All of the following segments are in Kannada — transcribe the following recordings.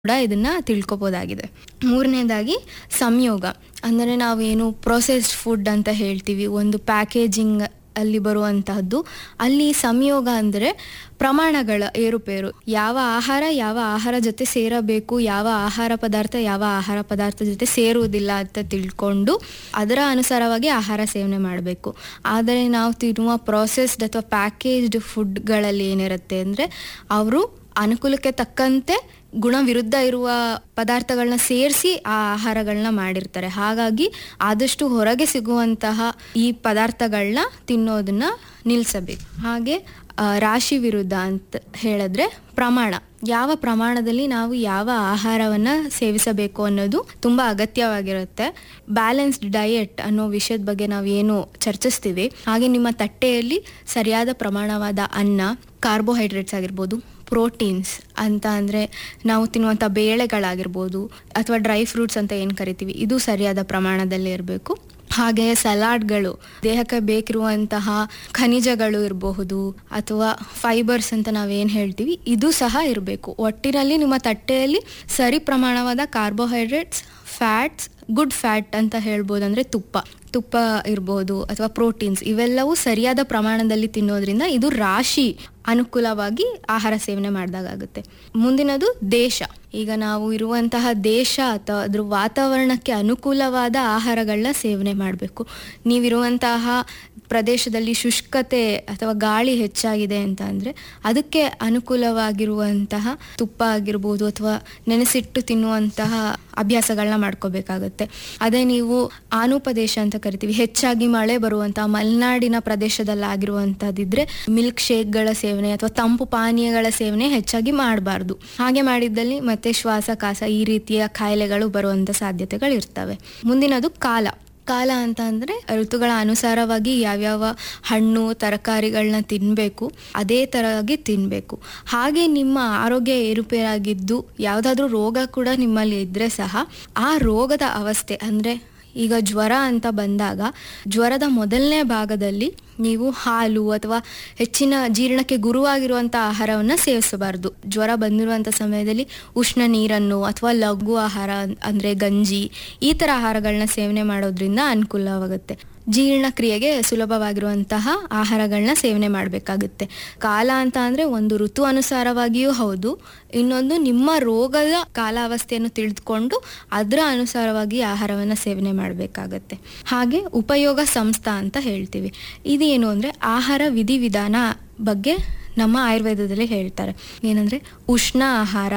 ಕೂಡ ಇದನ್ನ ತಿಳ್ಕೊಬೋದಾಗಿದೆ ಮೂರನೇದಾಗಿ ಸಂಯೋಗ ಅಂದರೆ ನಾವೇನು ಪ್ರೊಸೆಸ್ಡ್ ಫುಡ್ ಅಂತ ಹೇಳ್ತೀವಿ ಒಂದು ಪ್ಯಾಕೇಜಿಂಗ್ ಅಲ್ಲಿ ಬರುವಂತಹದ್ದು ಅಲ್ಲಿ ಸಂಯೋಗ ಅಂದರೆ ಪ್ರಮಾಣಗಳ ಏರುಪೇರು ಯಾವ ಆಹಾರ ಯಾವ ಆಹಾರ ಜೊತೆ ಸೇರಬೇಕು ಯಾವ ಆಹಾರ ಪದಾರ್ಥ ಯಾವ ಆಹಾರ ಪದಾರ್ಥ ಜೊತೆ ಸೇರುವುದಿಲ್ಲ ಅಂತ ತಿಳ್ಕೊಂಡು ಅದರ ಅನುಸಾರವಾಗಿ ಆಹಾರ ಸೇವನೆ ಮಾಡಬೇಕು ಆದರೆ ನಾವು ತಿನ್ನುವ ಪ್ರೊಸೆಸ್ಡ್ ಅಥವಾ ಪ್ಯಾಕೇಜ್ಡ್ ಫುಡ್ಗಳಲ್ಲಿ ಏನಿರುತ್ತೆ ಅಂದರೆ ಅವರು ಅನುಕೂಲಕ್ಕೆ ತಕ್ಕಂತೆ ಗುಣ ವಿರುದ್ಧ ಇರುವ ಪದಾರ್ಥಗಳನ್ನ ಸೇರಿಸಿ ಆ ಆಹಾರಗಳನ್ನ ಮಾಡಿರ್ತಾರೆ ಹಾಗಾಗಿ ಆದಷ್ಟು ಹೊರಗೆ ಸಿಗುವಂತಹ ಈ ಪದಾರ್ಥಗಳನ್ನ ತಿನ್ನೋದನ್ನ ನಿಲ್ಲಿಸಬೇಕು ಹಾಗೆ ಆ, ರಾಶಿ ವಿರುದ್ಧ ಅಂತ ಹೇಳಿದ್ರೆ ಪ್ರಮಾಣ ಯಾವ ಪ್ರಮಾಣದಲ್ಲಿ ನಾವು ಯಾವ ಆಹಾರವನ್ನ ಸೇವಿಸಬೇಕು ಅನ್ನೋದು ತುಂಬಾ ಅಗತ್ಯವಾಗಿರುತ್ತೆ ಬ್ಯಾಲೆನ್ಸ್ಡ್ ಡಯಟ್ ಅನ್ನೋ ವಿಷಯದ ಬಗ್ಗೆ ನಾವು ಏನು ಚರ್ಚಿಸ್ತೀವಿ ಹಾಗೆ ನಿಮ್ಮ ತಟ್ಟೆಯಲ್ಲಿ ಸರಿಯಾದ ಪ್ರಮಾಣವಾದ ಅನ್ನ ಕಾರ್ಬೋಹೈಡ್ರೇಟ್ಸ್ ಆಗಿರ್ಬೋದು ಪ್ರೋಟೀನ್ಸ್ ಅಂತ ಅಂದರೆ ನಾವು ತಿನ್ನುವಂಥ ಬೇಳೆಗಳಾಗಿರ್ಬೋದು ಅಥವಾ ಡ್ರೈ ಫ್ರೂಟ್ಸ್ ಅಂತ ಏನು ಕರಿತೀವಿ ಇದು ಸರಿಯಾದ ಪ್ರಮಾಣದಲ್ಲಿ ಇರಬೇಕು ಹಾಗೆ ಸಲಾಡ್ಗಳು ದೇಹಕ್ಕೆ ಬೇಕಿರುವಂತಹ ಖನಿಜಗಳು ಇರಬಹುದು ಅಥವಾ ಫೈಬರ್ಸ್ ಅಂತ ನಾವೇನು ಹೇಳ್ತೀವಿ ಇದು ಸಹ ಇರಬೇಕು ಒಟ್ಟಿನಲ್ಲಿ ನಿಮ್ಮ ತಟ್ಟೆಯಲ್ಲಿ ಸರಿ ಪ್ರಮಾಣವಾದ ಕಾರ್ಬೋಹೈಡ್ರೇಟ್ಸ್ ಫ್ಯಾಟ್ಸ್ ಗುಡ್ ಫ್ಯಾಟ್ ಅಂತ ಹೇಳ್ಬೋದು ಅಂದರೆ ತುಪ್ಪ ತುಪ್ಪ ಇರ್ಬೋದು ಅಥವಾ ಪ್ರೋಟೀನ್ಸ್ ಇವೆಲ್ಲವೂ ಸರಿಯಾದ ಪ್ರಮಾಣದಲ್ಲಿ ತಿನ್ನೋದ್ರಿಂದ ಇದು ರಾಶಿ ಅನುಕೂಲವಾಗಿ ಆಹಾರ ಸೇವನೆ ಮಾಡಿದಾಗುತ್ತೆ ಮುಂದಿನದು ದೇಶ ಈಗ ನಾವು ಇರುವಂತಹ ದೇಶ ಅಥವಾ ಅದ್ರ ವಾತಾವರಣಕ್ಕೆ ಅನುಕೂಲವಾದ ಆಹಾರಗಳನ್ನ ಸೇವನೆ ಮಾಡಬೇಕು ನೀವಿರುವಂತಹ ಪ್ರದೇಶದಲ್ಲಿ ಶುಷ್ಕತೆ ಅಥವಾ ಗಾಳಿ ಹೆಚ್ಚಾಗಿದೆ ಅಂತ ಅಂದರೆ ಅದಕ್ಕೆ ಅನುಕೂಲವಾಗಿರುವಂತಹ ತುಪ್ಪ ಆಗಿರ್ಬೋದು ಅಥವಾ ನೆನೆಸಿಟ್ಟು ತಿನ್ನುವಂತಹ ಅಭ್ಯಾಸಗಳನ್ನ ಮಾಡ್ಕೋಬೇಕಾಗತ್ತೆ ಅದೇ ನೀವು ಆನುಪದೇಶ ಅಂತ ಕರಿತೀವಿ ಹೆಚ್ಚಾಗಿ ಮಳೆ ಬರುವಂತಹ ಮಲೆನಾಡಿನ ಪ್ರದೇಶದಲ್ಲಾಗಿರುವಂತಹದಿದ್ರೆ ಮಿಲ್ಕ್ ಶೇಕ್ಗಳ ಸೇವನೆ ಅಥವಾ ತಂಪು ಪಾನೀಯಗಳ ಸೇವನೆ ಹೆಚ್ಚಾಗಿ ಮಾಡಬಾರ್ದು ಹಾಗೆ ಮಾಡಿದ್ದಲ್ಲಿ ಮತ್ತೆ ಶ್ವಾಸಕಾಸ ಈ ರೀತಿಯ ಕಾಯಿಲೆಗಳು ಬರುವಂತ ಸಾಧ್ಯತೆಗಳು ಇರ್ತವೆ ಮುಂದಿನದು ಕಾಲ ಕಾಲ ಅಂತ ಅಂದರೆ ಋತುಗಳ ಅನುಸಾರವಾಗಿ ಯಾವ್ಯಾವ ಹಣ್ಣು ತರಕಾರಿಗಳನ್ನ ತಿನ್ನಬೇಕು ಅದೇ ಥರವಾಗಿ ತಿನ್ನಬೇಕು ಹಾಗೆ ನಿಮ್ಮ ಆರೋಗ್ಯ ಏರುಪೇರಾಗಿದ್ದು ಯಾವುದಾದ್ರೂ ರೋಗ ಕೂಡ ನಿಮ್ಮಲ್ಲಿ ಇದ್ದರೆ ಸಹ ಆ ರೋಗದ ಅವಸ್ಥೆ ಅಂದರೆ ಈಗ ಜ್ವರ ಅಂತ ಬಂದಾಗ ಜ್ವರದ ಮೊದಲನೇ ಭಾಗದಲ್ಲಿ ನೀವು ಹಾಲು ಅಥವಾ ಹೆಚ್ಚಿನ ಜೀರ್ಣಕ್ಕೆ ಗುರುವಾಗಿರುವಂಥ ಆಹಾರವನ್ನು ಸೇವಿಸಬಾರ್ದು ಜ್ವರ ಬಂದಿರುವಂಥ ಸಮಯದಲ್ಲಿ ಉಷ್ಣ ನೀರನ್ನು ಅಥವಾ ಲಘು ಆಹಾರ ಅಂದರೆ ಗಂಜಿ ಈ ಥರ ಆಹಾರಗಳನ್ನ ಸೇವನೆ ಮಾಡೋದ್ರಿಂದ ಅನುಕೂಲವಾಗುತ್ತೆ ಜೀರ್ಣಕ್ರಿಯೆಗೆ ಸುಲಭವಾಗಿರುವಂತಹ ಆಹಾರಗಳನ್ನ ಸೇವನೆ ಮಾಡಬೇಕಾಗುತ್ತೆ ಕಾಲ ಅಂತ ಅಂದರೆ ಒಂದು ಋತು ಅನುಸಾರವಾಗಿಯೂ ಹೌದು ಇನ್ನೊಂದು ನಿಮ್ಮ ರೋಗದ ಕಾಲಾವಸ್ಥೆಯನ್ನು ತಿಳಿದುಕೊಂಡು ಅದರ ಅನುಸಾರವಾಗಿ ಆಹಾರವನ್ನು ಸೇವನೆ ಮಾಡಬೇಕಾಗತ್ತೆ ಹಾಗೆ ಉಪಯೋಗ ಸಂಸ್ಥಾ ಅಂತ ಹೇಳ್ತೀವಿ ಇದೇನು ಅಂದರೆ ಆಹಾರ ವಿಧಿವಿಧಾನ ಬಗ್ಗೆ ನಮ್ಮ ಆಯುರ್ವೇದದಲ್ಲಿ ಹೇಳ್ತಾರೆ ಏನಂದರೆ ಉಷ್ಣ ಆಹಾರ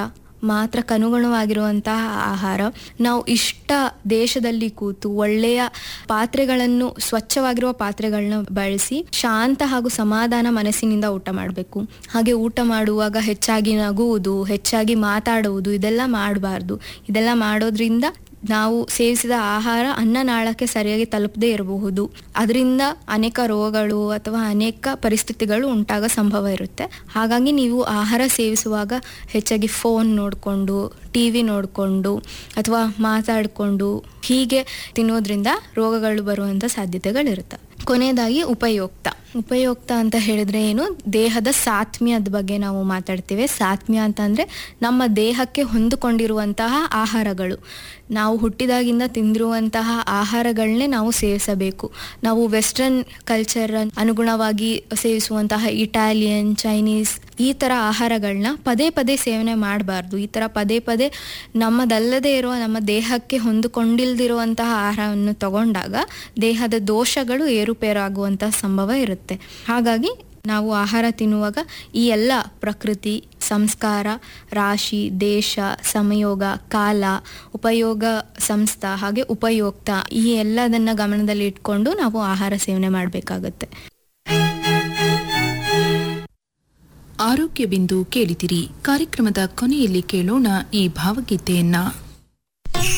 ಮಾತ್ರಕ್ಕನುಗುಣವಾಗಿರುವಂತಹ ಆಹಾರ ನಾವು ಇಷ್ಟ ದೇಶದಲ್ಲಿ ಕೂತು ಒಳ್ಳೆಯ ಪಾತ್ರೆಗಳನ್ನು ಸ್ವಚ್ಛವಾಗಿರುವ ಪಾತ್ರೆಗಳನ್ನ ಬಳಸಿ ಶಾಂತ ಹಾಗೂ ಸಮಾಧಾನ ಮನಸ್ಸಿನಿಂದ ಊಟ ಮಾಡಬೇಕು ಹಾಗೆ ಊಟ ಮಾಡುವಾಗ ಹೆಚ್ಚಾಗಿ ನಗುವುದು ಹೆಚ್ಚಾಗಿ ಮಾತಾಡುವುದು ಇದೆಲ್ಲ ಮಾಡಬಾರ್ದು ಇದೆಲ್ಲ ಮಾಡೋದ್ರಿಂದ ನಾವು ಸೇವಿಸಿದ ಆಹಾರ ಅನ್ನನಾಳಕ್ಕೆ ಸರಿಯಾಗಿ ತಲುಪದೇ ಇರಬಹುದು ಅದರಿಂದ ಅನೇಕ ರೋಗಗಳು ಅಥವಾ ಅನೇಕ ಪರಿಸ್ಥಿತಿಗಳು ಉಂಟಾಗೋ ಸಂಭವ ಇರುತ್ತೆ ಹಾಗಾಗಿ ನೀವು ಆಹಾರ ಸೇವಿಸುವಾಗ ಹೆಚ್ಚಾಗಿ ಫೋನ್ ನೋಡಿಕೊಂಡು ಟಿ ವಿ ನೋಡಿಕೊಂಡು ಅಥವಾ ಮಾತಾಡಿಕೊಂಡು ಹೀಗೆ ತಿನ್ನೋದ್ರಿಂದ ರೋಗಗಳು ಬರುವಂಥ ಸಾಧ್ಯತೆಗಳಿರುತ್ತೆ ಕೊನೆಯದಾಗಿ ಉಪಯುಕ್ತ ಉಪಯುಕ್ತ ಅಂತ ಹೇಳಿದ್ರೆ ಏನು ದೇಹದ ಸಾತ್ಮ್ಯದ ಬಗ್ಗೆ ನಾವು ಮಾತಾಡ್ತೀವಿ ಸಾತ್ಮ್ಯ ಅಂತಂದರೆ ನಮ್ಮ ದೇಹಕ್ಕೆ ಹೊಂದಿಕೊಂಡಿರುವಂತಹ ಆಹಾರಗಳು ನಾವು ಹುಟ್ಟಿದಾಗಿಂದ ತಿಂದಿರುವಂತಹ ಆಹಾರಗಳನ್ನೇ ನಾವು ಸೇವಿಸಬೇಕು ನಾವು ವೆಸ್ಟರ್ನ್ ಕಲ್ಚರ್ ಅನುಗುಣವಾಗಿ ಸೇವಿಸುವಂತಹ ಇಟಾಲಿಯನ್ ಚೈನೀಸ್ ಈ ಥರ ಆಹಾರಗಳನ್ನ ಪದೇ ಪದೇ ಸೇವನೆ ಮಾಡಬಾರ್ದು ಈ ಥರ ಪದೇ ಪದೇ ನಮ್ಮದಲ್ಲದೆ ಇರುವ ನಮ್ಮ ದೇಹಕ್ಕೆ ಹೊಂದಿಕೊಂಡಿಲ್ದಿರುವಂತಹ ಆಹಾರವನ್ನು ತಗೊಂಡಾಗ ದೇಹದ ದೋಷಗಳು ಏರುಪೇರಾಗುವಂತಹ ಸಂಭವ ಇರುತ್ತೆ ಹಾಗಾಗಿ ನಾವು ಆಹಾರ ತಿನ್ನುವಾಗ ಈ ಎಲ್ಲ ಪ್ರಕೃತಿ ಸಂಸ್ಕಾರ ರಾಶಿ ದೇಶ ಸಮಯೋಗ ಕಾಲ ಉಪಯೋಗ ಸಂಸ್ಥಾ ಹಾಗೆ ಉಪಯುಕ್ತ ಈ ಎಲ್ಲದನ್ನ ಗಮನದಲ್ಲಿ ಇಟ್ಕೊಂಡು ನಾವು ಆಹಾರ ಸೇವನೆ ಮಾಡಬೇಕಾಗತ್ತೆ ಆರೋಗ್ಯ ಬಿಂದು ಕೇಳಿದಿರಿ ಕಾರ್ಯಕ್ರಮದ ಕೊನೆಯಲ್ಲಿ ಕೇಳೋಣ ಈ ಭಾವಗೀತೆಯನ್ನ